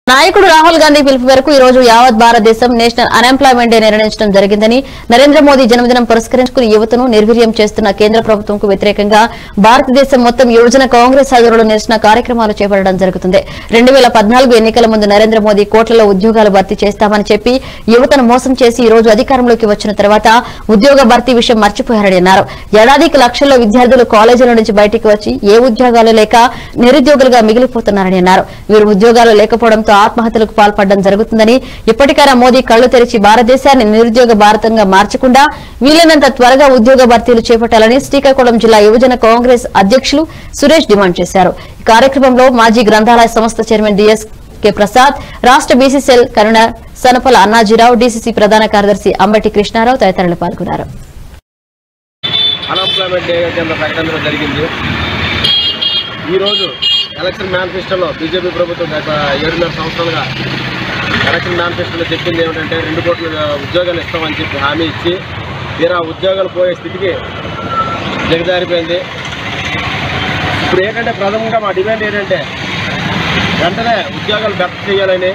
నాయకుడు రాహుల్ గాంధీ పిలుపు మేరకు ఈ రోజు యావత్ భారతదేశం నేషనల్ అన్ఎంప్లాయ్మెంట్ డే నిర్వహించడం జరిగిందని నరేంద్ర మోదీ జన్మదినం పురస్కరించుకుని యువతను నిర్వీర్యం చేస్తున్న కేంద్ర ప్రభుత్వంకు వ్యతిరేకంగా భారతదేశం మొత్తం యువజన కాంగ్రెస్ ఆధ్వర్యంలో నిరసన కార్యక్రమాలు చేపట్టడం జరుగుతుంది రెండు వేల పద్నాలుగు ఎన్నికల ముందు నరేంద్ర మోదీ కోట్లలో ఉద్యోగాలు భర్తీ చేస్తామని చెప్పి యువతను మోసం చేసి ఈ రోజు అధికారంలోకి వచ్చిన తర్వాత ఉద్యోగ భర్తీ విషయం మర్చిపోయారని అన్నారు ఏడాదికి లక్షల్లో విద్యార్థులు కాలేజీల నుంచి బయటికి వచ్చి ఏ ఉద్యోగాలు లేక నిరుద్యోగులుగా మిగిలిపోతున్నారని అన్నారు వీరు ఉద్యోగాలు లేకపోవడంతో ఆత్మహత్యలకు పాల్పడడం జరుగుతుందని ఇప్పటికైనా మోదీ కళ్లు తెరిచి భారతదేశాన్ని నిరుద్యోగ భారతంగా మార్చకుండా వీలైనంత త్వరగా ఉద్యోగ భర్తీలు చేపట్టాలని శ్రీకాకుళం జిల్లా యువజన కాంగ్రెస్ అధ్యక్షులు సురేష్ డిమాండ్ చేశారు ఈ కార్యక్రమంలో మాజీ గ్రంథాలయ సంస్థ చైర్మన్ డిఎస్ కె ప్రసాద్ రాష్ట్ర BCCL convener Sanapala Annajirao DCC ప్రధాన కార్యదర్శి అంబటి కృష్ణారావు తదితరులు పాల్గొన్నారు అన్ఎంప్లాయ్మెంట్ డే కింద ప్రకటించడం జరిగింది ఈరోజు ఎలక్షన్ మేనిఫెస్టోలో బీజేపీ ప్రభుత్వం గత ఏడున్నర సంవత్సరాలుగా ఎలక్షన్ మేనిఫెస్టోలో చెప్పింది ఏమిటంటే రెండు కోట్ల ఉద్యోగాలు ఇస్తామని చెప్పి హామీ ఇచ్చి తీరా ఉద్యోగాలు పోయే స్థితికి దిగజారిపోయింది ఇప్పుడు ఏంటంటే ప్రథమంగా మా డిమాండ్ ఏంటంటే వెంటనే ఉద్యోగాలు భర్తీ చేయాలని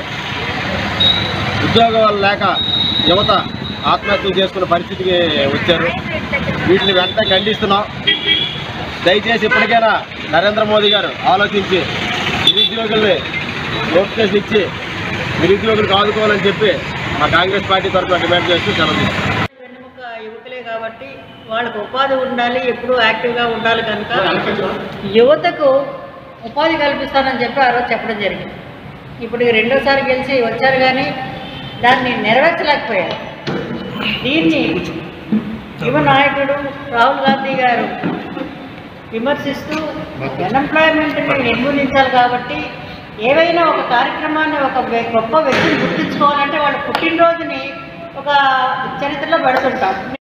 ఉద్యోగాలు లేక యువత ఆత్మహత్యలు చేసుకునే పరిస్థితికి వచ్చారు వీటిని వెంటనే ఖండిస్తున్నాం దయచేసి ఇప్పటికైనా నరేంద్ర మోదీ గారు ఆలోచించి నిరుద్యోగుల్ని నోటిఫికేషన్ ఇచ్చి నిరుద్యోగులకు ఆదుకోవాలని చెప్పి మా కాంగ్రెస్ పార్టీ తరఫున డిమాండ్ చేస్తూ సెలవు తీసుకుంటాం. వెన్నెముక యువకులే కాబట్టి వాళ్ళకు ఉపాధి ఉండాలి ఎప్పుడూ యాక్టివ్గా ఉండాలి కనుక యువతకు ఉపాధి కల్పిస్తానని చెప్పి ఆ రోజు చెప్పడం జరిగింది ఇప్పుడు రెండోసారి గెలిచి వచ్చారు కానీ దాన్ని నెరవేర్చలేకపోయారు దీన్ని యువ నాయకుడు రాహుల్ గాంధీ గారు విమర్శిస్తూ అన్ఎంప్లాయ్మెంట్ని నిర్మూలించాలి కాబట్టి ఏవైనా ఒక కార్యక్రమాన్ని ఒక వ్య- గొప్ప వ్యక్తిని గుర్తించుకోవాలంటే వాళ్ళ పుట్టినరోజుని ఒక చరిత్రలో పెడుతుంటాం